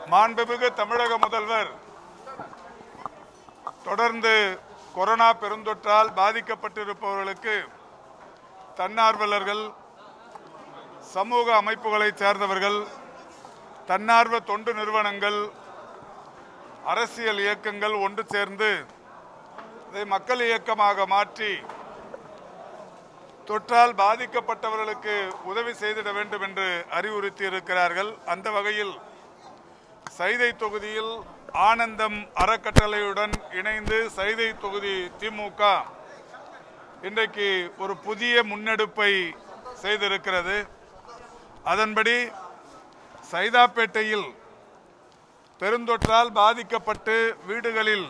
மாண்புமிகு தமிழக முதல்வர் தொடர்ந்து கொரோனா பெருந்தொற்றால் பாதிக்கப்பட்டிருப்பவர்களுக்கு தன்னார்வலர்கள் சமூக அமைப்புகளைச் சேர்ந்தவர்கள் தன்னார்வ தொண்டு நிறுவனங்கள் அரசியல் இயக்கங்கள் ஒன்று சேர்ந்து இதை மக்கள் இயக்கமாக மாற்றி தொற்றால் பாதிக்கப்பட்டவர்களுக்கு உதவி செய்திட வேண்டும் என்று அறிவுறுத்தி இருக்கிறார்கள் அந்த வகையில் சைதை தொகுதியில் ஆனந்தம் அறக்கட்டளையுடன் இணைந்து சைதை தொகுதி திமுக இன்றைக்கு ஒரு புதிய முன்னெடுப்பை செய்திருக்கிறது அதன்படி சைதாப்பேட்டையில் பெருந்தொற்றால் பாதிக்கப்பட்டு வீடுகளில்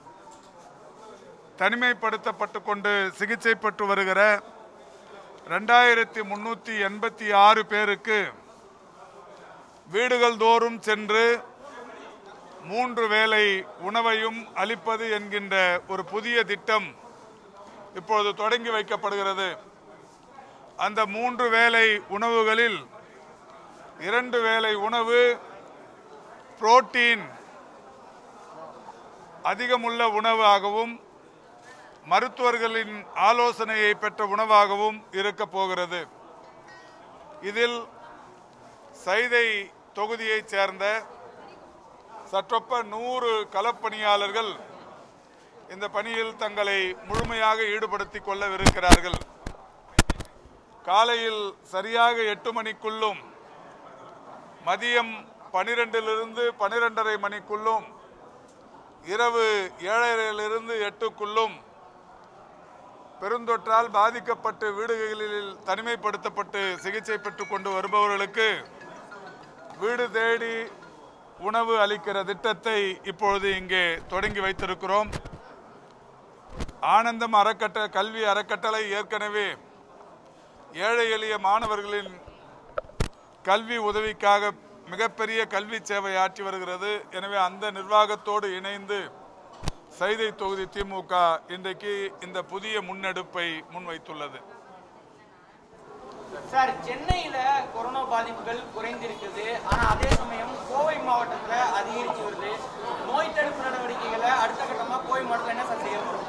தனிமைப்படுத்தப்பட்டு கொண்டு சிகிச்சை பெற்று வருகிற ரெண்டாயிரத்தி முன்னூற்றி எண்பத்தி ஆறு பேருக்கு வீடுகள் தோறும் சென்று மூன்று வேளை உணவையும் அளிப்பது என்கின்ற ஒரு புதிய திட்டம் இப்பொழுது தொடங்கி வைக்கப்படுகிறது அந்த மூன்று வேளை உணவுகளில் இரண்டு வேளை உணவு புரோட்டீன் அதிகமுள்ள உணவாகவும் மருத்துவர்களின் ஆலோசனையை பெற்ற உணவாகவும் இருக்க போகிறது இதில் சைதை தொகுதியைச் சேர்ந்த சற்றொப்ப நூறு களப்பணியாளர்கள் இந்த பணியில் தங்களை முழுமையாக ஈடுபடுத்திக் கொள்ளவிருக்கிறார்கள் காலையில் சரியாக எட்டு மணிக்குள்ளும் மதியம் பனிரெண்டிலிருந்து பனிரெண்டரை மணிக்குள்ளும் இரவு ஏழரையிலிருந்து எட்டுக்குள்ளும் பெருந்தொற்றால் பாதிக்கப்பட்டு வீடுகளில் தனிமைப்படுத்தப்பட்டு சிகிச்சை பெற்றுக் கொண்டு வருபவர்களுக்கு வீடு தேடி உணவு அளிக்கிற திட்டத்தை இப்பொழுது இங்கே தொடங்கி வைத்திருக்கிறோம் ஆனந்தம் அறக்கட்ட கல்வி அறக்கட்டளை ஏற்கனவே ஏழை எளிய மாணவர்களின் கல்வி உதவிக்காக மிகப்பெரிய கல்வி சேவை ஆற்றி வருகிறது எனவே அந்த நிர்வாகத்தோடு இணைந்து சைதை தொகுதி திமுக இன்றைக்கு இந்த புதிய முன்னெடுப்பை முன்வைத்துள்ளது சார் சென்னையில கொரோனா பாதிப்புகள் குறைந்திருக்குது ஆனா அதே சமயம் கோவை மாவட்டத்துல அதிகரிச்சு வருது நோய் தடுப்பு நடவடிக்கைகளை அடுத்த கட்டமா கோவை மாவட்டத்தில் என்ன சார் செய்ய போறோம்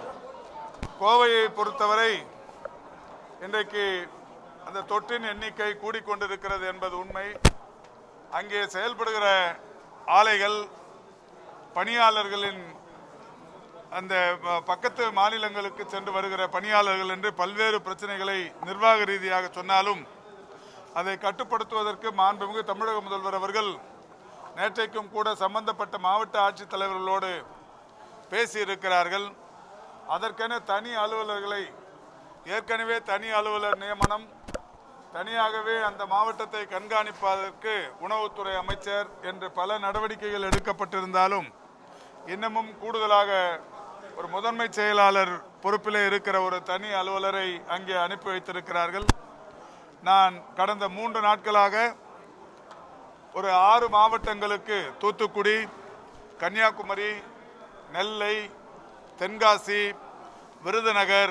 கோவையை பொறுத்தவரை இன்றைக்கு அந்த தொற்றின் எண்ணிக்கை கூடிக்கொண்டிருக்கிறது என்பது உண்மை அங்கே செயல்படுகிற ஆலைகள் பணியாளர்களின் அந்த ப- பக்கத்து மாநிலங்களுக்கு சென்று வருகிற பணியாளர்கள் என்று பல்வேறு பிரச்சனைகளை நிர்வாக ரீதியாக சொன்னாலும் அதை கட்டுப்படுத்துவதற்கு மாண்புமிகு தமிழக முதல்வர் அவர்கள் நேற்றைக்கும் கூட சம்பந்தப்பட்ட மாவட்ட ஆட்சித்தலைவர்களோடு பேசியிருக்கிறார்கள் அதற்கென தனி அலுவலர்களை ஏற்கனவே தனி அலுவலர் நியமனம் தனியாகவே அந்த மாவட்டத்தை கண்காணிப்பதற்கு உணவுத்துறை அமைச்சர் என்று பல நடவடிக்கைகள் எடுக்கப்பட்டிருந்தாலும் இன்னமும் கூடுதலாக ஒரு முதன்மை செயலாளர் பொறுப்பிலே இருக்கிற ஒரு தனி அலுவலரை அங்கே அனுப்பி வைத்திருக்கிறார்கள் நான் கடந்த மூன்று நாட்களாக ஒரு ஆறு மாவட்டங்களுக்கு தூத்துக்குடி கன்னியாகுமரி நெல்லை தென்காசி விருதுநகர்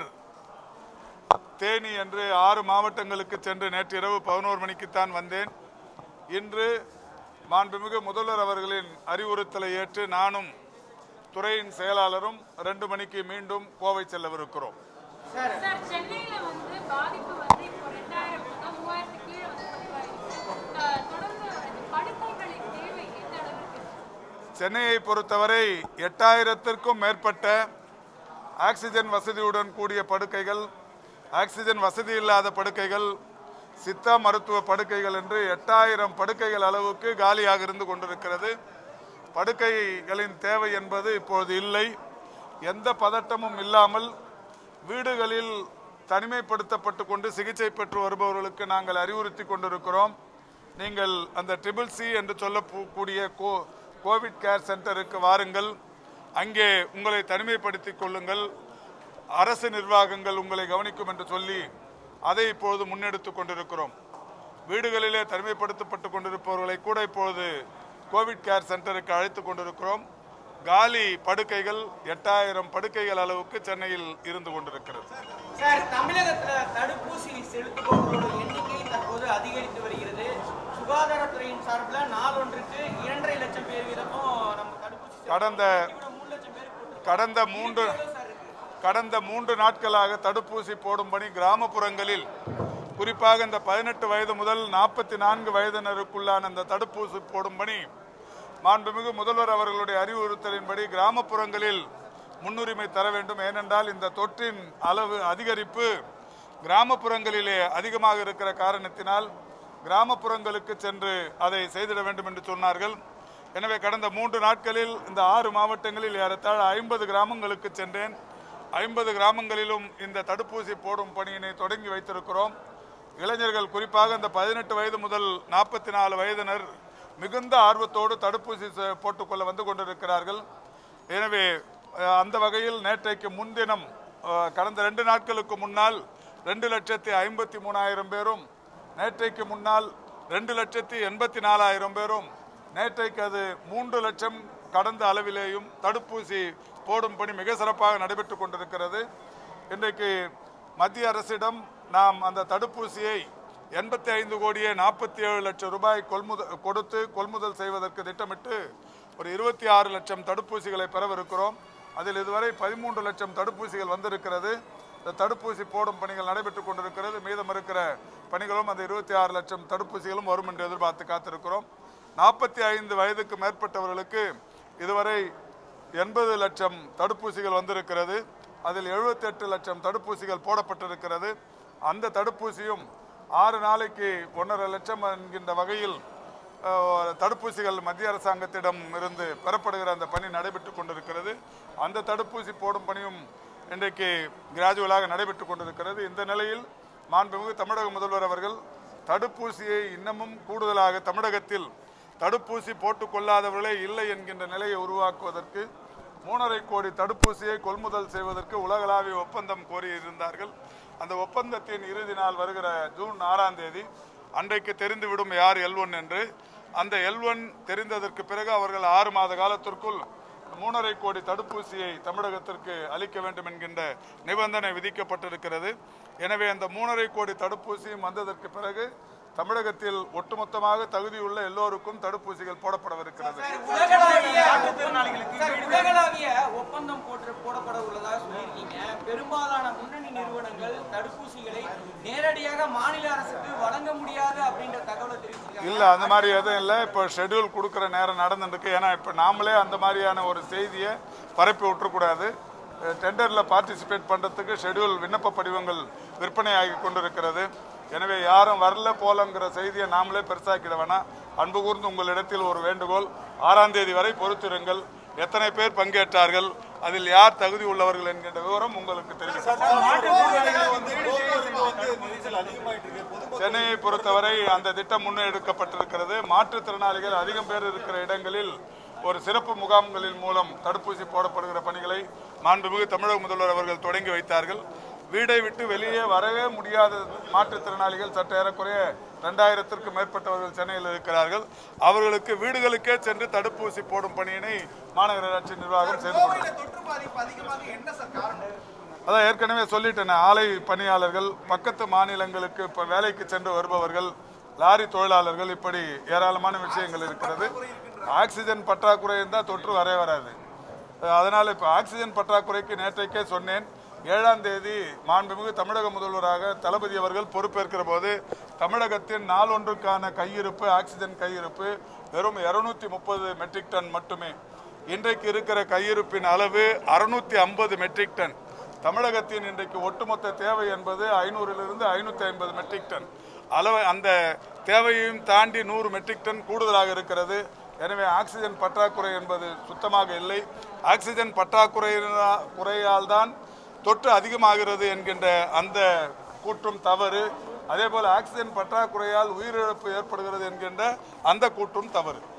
தேனி என்று ஆறு மாவட்டங்களுக்கு சென்று நேற்று இரவு பதினோரு மணிக்குத்தான் வந்தேன் இன்று மாண்புமிகு முதல்வர் அவர்களின் அறிவுறுத்தலை ஏற்று நானும் துறையின் செயலாளரும் ரெண்டு மணிக்கு மீண்டும் கோவை செல்லவிருக்கிறோம் சார் சார் சென்னையில வந்து பாதிப்பு வந்து இப்போ ரெண்டாயிரம் முதல் மூவாயிரத்து கீழே வந்து பதிவாயிருக்கு அஹ் தொடர்ந்து இந்த படுக்கைகளின் தேவை எந்த அளவுக்கு சென்னையை பொறுத்தவரை எட்டாயிரத்திற்கும் மேற்பட்ட ஆக்சிஜன் வசதியுடன் கூடிய படுக்கைகள் ஆக்சிஜன் வசதி இல்லாத படுக்கைகள் சித்தா மருத்துவ படுக்கைகள் என்று எட்டாயிரம் படுக்கைகள் அளவுக்கு காலியாக இருந்து கொண்டிருக்கிறது படுக்கைகளின் தேவை என்பது இப்பொழுது இல்லை எந்த பதட்டமும் இல்லாமல் வீடுகளில் தனிமைப்படுத்தப்பட்டு கொண்டு சிகிச்சை பெற்று வருபவர்களுக்கு நாங்கள் அறிவுறுத்தி கொண்டிருக்கிறோம் நீங்கள் அந்த ட்ரிபிள் சி என்று சொல்லக்கூடிய கோ கோவிட் கேர் சென்டருக்கு வாருங்கள் அங்கே உங்களை தனிமைப்படுத்திக் கொள்ளுங்கள் அரசு நிர்வாகங்கள் உங்களை கவனிக்கும் என்று சொல்லி அதை இப்பொழுது முன்னெடுத்து கொண்டிருக்கிறோம் வீடுகளிலே தனிமைப்படுத்தப்பட்டு கொண்டிருப்பவர்களை கூட இப்பொழுது கோவிட் கேர் சென்டருக்கு அழைத்து கொண்டிருக்கிறோம் காலி படுக்கைகள் எட்டாயிரம் படுக்கைகள் அளவுக்கு சென்னையில் இருந்து கொண்டிருக்கிறது சார் தமிழகத்துல தடுப்பூசி செலுத்துபவர்களோட எண்ணிக்கை தற்போது அதிகரித்து வருகிறது சுகாதாரத்துறையின் சார்பில் நாளொன்றுக்கு இரண்டரை லட்சம் கடந்த கடந்த மூன்று கடந்த மூன்று நாட்களாக தடுப்பூசி போடும் பணி கிராமப்புறங்களில் குறிப்பாக இந்த பதினெட்டு வயது முதல் நாற்பத்தி நான்கு வயதினருக்குள்ளான இந்த தடுப்பூசி போடும் பணி மாண்புமிகு முதல்வர் அவர்களுடைய அறிவுறுத்தலின்படி கிராமப்புறங்களில் முன்னுரிமை தர வேண்டும் ஏனென்றால் இந்த தொற்றின் அளவு அதிகரிப்பு கிராமப்புறங்களிலே அதிகமாக இருக்கிற காரணத்தினால் கிராமப்புறங்களுக்கு சென்று அதை செய்திட வேண்டும் என்று சொன்னார்கள் எனவே கடந்த மூன்று நாட்களில் இந்த ஆறு மாவட்டங்களில் ஏறத்தாழ ஐம்பது கிராமங்களுக்கு சென்றேன் ஐம்பது கிராமங்களிலும் இந்த தடுப்பூசி போடும் பணியினை தொடங்கி வைத்திருக்கிறோம் இளைஞர்கள் குறிப்பாக இந்த பதினெட்டு வயது முதல் நாற்பத்தி நாலு வயதினர் மிகுந்த ஆர்வத்தோடு தடுப்பூசி செ- போட்டுக்கொள்ள வந்து கொண்டிருக்கிறார்கள் எனவே அஹ், அந்த வகையில் நேற்றைக்கு முன்தினம் அஹ், கடந்த ரெண்டு நாட்களுக்கு முன்னால் ரெண்டு லட்சத்தி ஐம்பத்தி மூணாயிரம் பேரும் நேற்றைக்கு முன்னால் ரெண்டு லட்சத்தி எண்பத்தி நாலாயிரம் பேரும் நேற்றைக்கு அது மூன்று லட்சம் கடந்த அளவிலேயும் தடுப்பூசி போடும் பணி மிக சிறப்பாக நடைபெற்று கொண்டிருக்கிறது இன்றைக்கு மத்திய அரசிடம் நாம் அந்த தடுப்பூசியை எண்பத்தி ஐந்து கோடியே நாற்பத்தி ஏழு லட்சம் ரூபாய் கொள்முதல் கொடுத்து கொள்முதல் செய்வதற்கு திட்டமிட்டு ஒரு இருபத்தி ஆறு லட்சம் தடுப்பூசிகளை பெறவிருக்கிறோம் அதில் இதுவரை பதிமூன்று லட்சம் தடுப்பூசிகள் வந்திருக்கிறது இந்த தடுப்பூசி போடும் பணிகள் நடைபெற்றுக் கொண்டிருக்கிறது மீதம் இருக்கிற பணிகளும் அந்த இருபத்தி ஆறு லட்சம் தடுப்பூசிகளும் வரும் என்று எதிர்பார்த்து காத்திருக்கிறோம் நாற்பத்தி ஐந்து வயதுக்கு மேற்பட்டவர்களுக்கு இதுவரை எண்பது லட்சம் தடுப்பூசிகள் வந்திருக்கிறது அதில் 78 லட்சம் தடுப்பூசிகள் போடப்பட்டிருக்கிறது அந்த தடுப்பூசியும் ஆறு நாளைக்கு ஒன்றரை லட்சம் என்கின்ற வகையில் அஹ், தடுப்பூசிகள் மத்திய அரசாங்கத்திடம் இருந்து பெறப்படுகிற அந்த பணி நடைபெற்றுக் கொண்டிருக்கிறது அந்த தடுப்பூசி போடும் பணியும் இன்றைக்கு கிராஜுவலாக நடைபெற்றுக் கொண்டிருக்கிறது இந்த நிலையில் மாண்புமிகு தமிழக முதல்வர் அவர்கள் தடுப்பூசியை இன்னமும் கூடுதலாக தமிழகத்தில் தடுப்பூசி போட்டுக் கொள்ளாதவர்களே இல்லை என்கின்ற நிலையை உருவாக்குவதற்கு மூணரை கோடி தடுப்பூசியை கொள்முதல் செய்வதற்கு உலகளாவிய ஒப்பந்தம் கோரியிருந்தார்கள் அந்த ஒப்பந்தத்தின் இறுதி நாள் வருகிற ஜூன் ஆறாம் தேதி அன்றைக்கு தெரிந்துவிடும் யார் எல் ஒன் என்று அந்த எல் ஒன் தெரிந்ததற்கு பிறகு அவர்கள் ஆறு மாத காலத்திற்குள் மூணரை கோடி தடுப்பூசியை தமிழகத்திற்கு அளிக்க வேண்டும் என்கின்ற நிபந்தனை விதிக்கப்பட்டிருக்கிறது எனவே அந்த மூணரை கோடி தடுப்பூசியும் வந்ததற்கு பிறகு தமிழகத்தில் ஒட்டுமொத்தமாக தகுதியுள்ள எல்லோருக்கும் தடுப்பூசிகள் போடப்படவிருக்கிறது உலகளாவிய சார், உலகளாவிய ஒப்பந்தம் போட்டு போடப்பட உள்ளதாக சொல்லியிருக்கீங்க பெரும்பாலான முன்னணி நிறுவனங்கள் தடுப்பூசிகளை நேரடியாக மாநில அரசுக்கு வழங்க முடியாது அப்படின்ற தகவலை தெரிவிச்சிருக்காங்க இல்ல அந்த மாதிரி எதுவும் இல்லை இப்போ ஷெட்யூல் கொடுக்குற நேரம் நடந்துருக்கு ஏன்னா இப்போ நாமளே அந்த மாதிரியான ஒரு செய்தியை பரப்பி விட்டுறக்கூடாது டெண்டரில் பார்ட்டிசிபேட் பண்ணுறதுக்கு ஷெட்யூல் விண்ணப்ப படிவங்கள் விற்பனையாகி கொண்டிருக்கிறது எனவே யாரும் வரல போலங்கிற செய்தியை நாமளே பெருசாக்கிட வேணாம் அன்பு கூர்ந்து உங்களிடத்தில் ஒரு வேண்டுகோள் ஆறாம் தேதி வரை பொறுத்திருங்கள் எத்தனை பேர் பங்கேற்றார்கள் அதில் யார் தகுதி உள்ளவர்கள் என்கின்ற விவரம் உங்களுக்கு தெரிவிக்கும் சென்னையை பொறுத்தவரை அந்த திட்டம் முன்னெடுக்கப்பட்டிருக்கிறது மாற்றுத்திறனாளிகள் அதிகம் பேர் இருக்கிற இடங்களில் ஒரு சிறப்பு முகாம்களின் மூலம் தடுப்பூசி போடப்படுகிற பணிகளை மாண்புமிகு தமிழக முதல்வர் அவர்கள் தொடங்கி வைத்தார்கள் வீடை விட்டு வெளியே வரவே முடியாத மாற்றுத்திறனாளிகள் சற்று ஏறக்குறைய ரெண்டாயிரத்திற்கும் மேற்பட்டவர்கள் சென்னையில் இருக்கிறார்கள் அவர்களுக்கு வீடுகளுக்கே சென்று தடுப்பூசி போடும் பணியினை மாநகராட்சி நிர்வாகம் செய்து கொண்டிருக்கிறது தொற்று பாதிப்பு அதிகமாக என்ன சார் காரணம் அதான் ஏற்கனவே சொல்லிட்டேன் ஆலை பணியாளர்கள் பக்கத்து மாநிலங்களுக்கு இப்போ வேலைக்கு சென்று வருபவர்கள் லாரி தொழிலாளர்கள் இப்படி ஏராளமான விஷயங்கள் இருக்கிறது ஆக்சிஜன் பற்றாக்குறை இருந்தால் தொற்று வரவே வராது அதனால் இப்போ ஆக்சிஜன் பற்றாக்குறைக்கு நேற்றைக்கே சொன்னேன் ஏழாம் தேதி மாண்புமிகு தமிழக முதல்வராக தளபதி அவர்கள் பொறுப்பேற்கிற போது தமிழகத்தின் நாளொன்றுக்கான கையிருப்பு ஆக்சிஜன் கையிருப்பு வெறும் இருநூத்தி முப்பது மெட்ரிக் டன் மட்டுமே இன்றைக்கு இருக்கிற கையிருப்பின் அளவு அறுநூத்தி ஐம்பது மெட்ரிக் டன் தமிழகத்தின் இன்றைக்கு ஒட்டுமொத்த தேவை என்பது ஐநூறிலிருந்து ஐநூற்றி ஐம்பது மெட்ரிக் டன் அளவு அந்த தேவையையும் தாண்டி நூறு மெட்ரிக் டன் கூடுதலாக இருக்கிறது எனவே ஆக்சிஜன் பற்றாக்குறை என்பது சுத்தமாக இல்லை ஆக்சிஜன் பற்றாக்குறை குறையால் தான் தொற்று அதிகமாகிறது என்கின்ற அந்த கூற்றும் தவறு அதே போல் ஆக்சிஜன் பற்றாக்குறையால் உயிரிழப்பு ஏற்படுகிறது என்கின்ற அந்த கூற்றும் தவறு